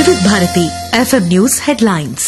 వివిధ Bharati FM news headlines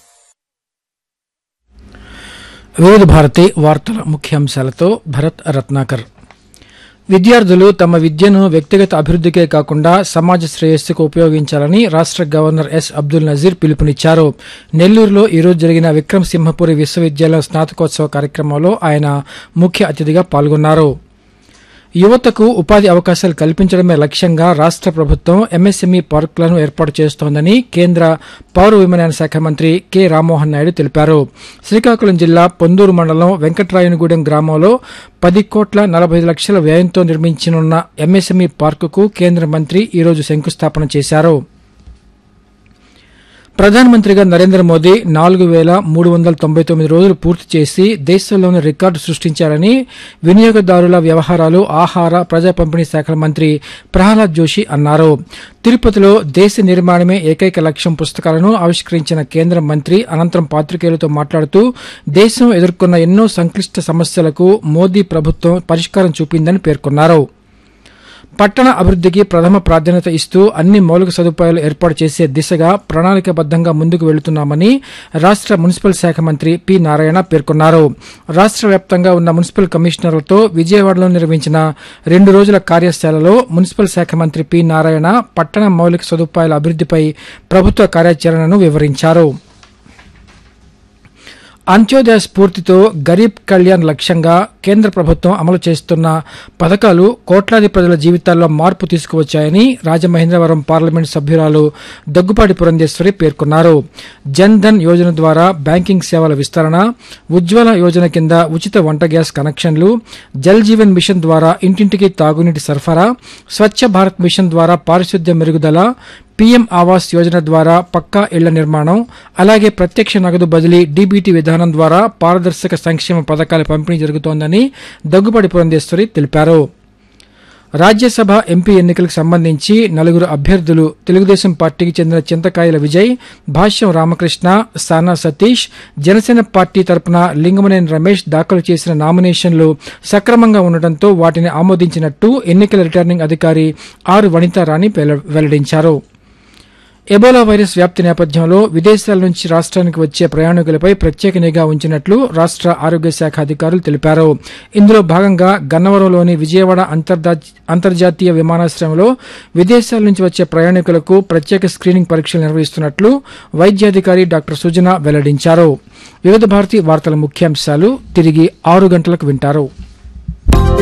వివిధ భారతి వార్తల ముఖ్యాంశాలతో భరత్ రత్నాకర్ విద్యార్థులు తమ విద్యను వ్యక్తిగత అభివృద్ధికే కాకుండా సమాజ శ్రేయస్సుకు ఉపయోగించాలని రాష్ట్ర గవర్నర్ ఎస్ అబ్దుల్ నజీర్ పిలుపునిచ్చారు నెల్లూరులో ఈరోజు జరిగిన విక్రమ్ సింహపురి విశ్వవిద్యాలయం స్నాతకోత్సవ కార్యక్రమంలో ఆయన ముఖ్య అతిథిగా పాల్గొన్నారు యువతకు ఉపాధి అవకాశాలు కల్పించడమే లక్ష్యంగా రాష్ట్ర ప్రభుత్వం ఎంఎస్ఎంఈ పార్కులను ఏర్పాటు చేస్తోందని కేంద్ర పౌర విమానయాన శాఖ మంత్రి కె రామ్మోహన్ నాయుడు తెలిపారు శ్రీకాకుళం జిల్లా పొందూరు మండలం వెంకట్రాయనగూడెం గ్రామంలో పది కోట్ల నలభై ఐదు లక్షల వ్యయంతో నిర్మించనున్న ఎంఎస్ఎంఈ పార్కుకు కేంద్ర మంత్రి ఈరోజు శంకుస్థాపన చేశారు ప్రధానమంత్రిగా నరేంద్ర మోదీ నాలుగు వేల మూడు వందల తొంభై తొమ్మిది రోజులు పూర్తి చేసి దేశంలోని రికార్డు సృష్టించారని వినియోగదారుల వ్యవహారాలు ఆహార ప్రజా పంపిణీ శాఖల మంత్రి ప్రహ్లాద్ జోషి అన్నారు తిరుపతిలో దేశ నిర్మాణమే ఏకైక లక్ష్యం పుస్తకాలను ఆవిష్కరించిన కేంద్ర మంత్రి అనంతరం పాత్రికేయులతో మాట్లాడుతూ దేశం ఎదుర్కొన్న ఎన్నో సంక్లిష్ట సమస్యలకు మోదీ ప్రభుత్వం పరిష్కారం చూపిందని పేర్కొన్నారు పట్టణ అభివృద్ధికి ప్రథమ ప్రాధాన్యత ఇస్తూ అన్ని మౌలిక సదుపాయాలు ఏర్పాటు చేసే దిశగా ప్రణాళికబద్దంగా ముందుకు వెళుతున్నామని రాష్ట్ర మున్సిపల్ శాఖ మంత్రి పి నారాయణ పేర్కొన్నారు రాష్ట్ర వ్యాప్తంగా ఉన్న మున్సిపల్ కమిషనర్లతో విజయవాడలో నిర్వహించిన రెండు రోజుల కార్యశాలలో మున్సిపల్ శాఖ మంత్రి పి నారాయణ పట్టణ మౌలిక సదుపాయాల అభివృద్ధిపై ప్రభుత్వ కార్యాచరణను వివరించారు అంత్యోదయ స్ఫూర్తితో గరీబ్ కళ్యాణ్ లక్ష్యంగా కేంద్ర ప్రభుత్వం అమలు చేస్తున్న పథకాలు కోట్లాది ప్రజల జీవితాల్లో మార్పు తీసుకువచ్చాయని రాజమహేంద్రవరం పార్లమెంట్ సభ్యురాలు దగ్గుపాటి పురంధేశ్వరి పేర్కొన్నారు జన్ ధన్ యోజన ద్వారా బ్యాంకింగ్ సేవల విస్తరణ ఉజ్వల యోజన కింద ఉచిత వంట గ్యాస్ కనెక్షన్లు జల్ జీవన్ మిషన్ ద్వారా ఇంటింటికి తాగునీటి సరఫరా స్వచ్ఛ భారత్ మిషన్ ద్వారా పారిశుద్ధ్య మెరుగుదల పీఎం ఆవాస్ యోజన ద్వారా పక్కా ఇళ్ల నిర్మాణం అలాగే ప్రత్యక్ష నగదు బదిలీ డీబీటీ విధానం ద్వారా పారదర్శక సంక్షేమ పథకాల పంపిణీ జరుగుతోందని దగ్గుపాటి పురంధేశ్వరి తెలిపారు రాజ్యసభ ఎంపీ ఎన్నికలకు సంబంధించి నలుగురు అభ్యర్థులు తెలుగుదేశం పార్టీకి చెందిన చింతకాయల విజయ్ భాష్యం రామకృష్ణ సానా సతీష్ జనసేన పార్టీ తరపున లింగమనేని రమేష్ దాఖలు చేసిన నామినేషన్లు సక్రమంగా ఉండటంతో వాటిని ఆమోదించినట్టు ఎన్నికల రిటర్నింగ్ అధికారి ఆర్ వనితారాణి వెల్ల- వెల్లడించారు ఎబోలా వైరస్ వ్యాప్తి నేపథ్యంలో విదేశాల నుంచి రాష్ట్రానికి వచ్చే ప్రయాణికులపై ప్రత్యేక నిఘా ఉంచినట్లు రాష్ట్ర ఆరోగ్య శాఖ అధికారులు తెలిపారు ఇందులో భాగంగా గన్నవరంలోని విజయవాడ అంతర్దా- అంతర్జాతీయ విమానాశ్రయంలో విదేశాల నుంచి వచ్చే ప్రయాణికులకు ప్రత్యేక స్క్రీనింగ్ పరీక్షలు నిర్వహిస్తున్నట్లు వైద్యాధికారి డాక్టర్ సుజన వెల్లడించారు వివిధ భారతి వార్తల ముఖ్యాంశాలు తిరిగి ఆరు గంటలకు వింటారు